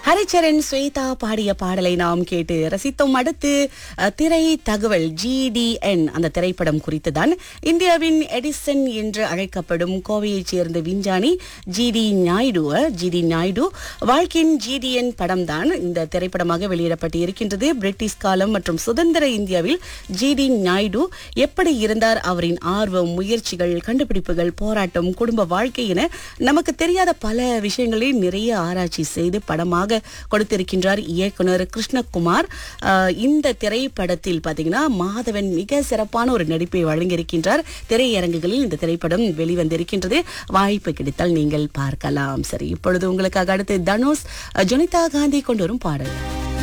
ஹரிச்சரன் ஸ்வேதா பாடிய பாடலை நாம் கேட்டு ரசித்தோம் அடுத்து அஹ், திரை தகவல் ஜிடிஎன் அந்த திரைப்படம் குறித்துதான் இந்தியாவின் எடிசன் என்று அழைக்கப்படும் கோவையைச் சேர்ந்த விஞ்ஞானி ஜிடி நாயுடு ஜிடி நாயுடு வாழ்க்கையின் ஜிடிஎன் படம் தான் இந்த திரைப்படமாக வெளியிடப்பட்டு இருக்கின்றது பிரிட்டிஷ் காலம் மற்றும் சுதந்திர இந்தியாவில் ஜிடி நாயுடு எப்படி இருந்தார் அவரின் ஆர்வம் முயற்சிகள் கண்டுபிடிப்புகள் போராட்டம் குடும்ப வாழ்க்கை என நமக்கு தெரியாத பல விஷயங்களை நிறைய ஆராய்ச்சி செய்து படமாக கொடுத்திருக்கின்றார் இயக்குனர் கிருஷ்ணகுமார் ஆஹ், இந்த திரைப்படத்தில் பாத்தீங்கன்னா மாதவன் மிக சிறப்பான ஒரு நடிப்பை வழங்கியிருக்கின்றார் திரையரங்குகளில் இந்த திரைப்படம் வெளிவந்திருக்கின்றது வாய்ப்பு கிடைத்தால் நீங்கள் பார்க்கலாம் சரி இப்பொழுது உங்களுக்காக அடுத்து தனுஷ் அஹ், ஜொனிதா காந்தி கொண்டு வரும் பாடல்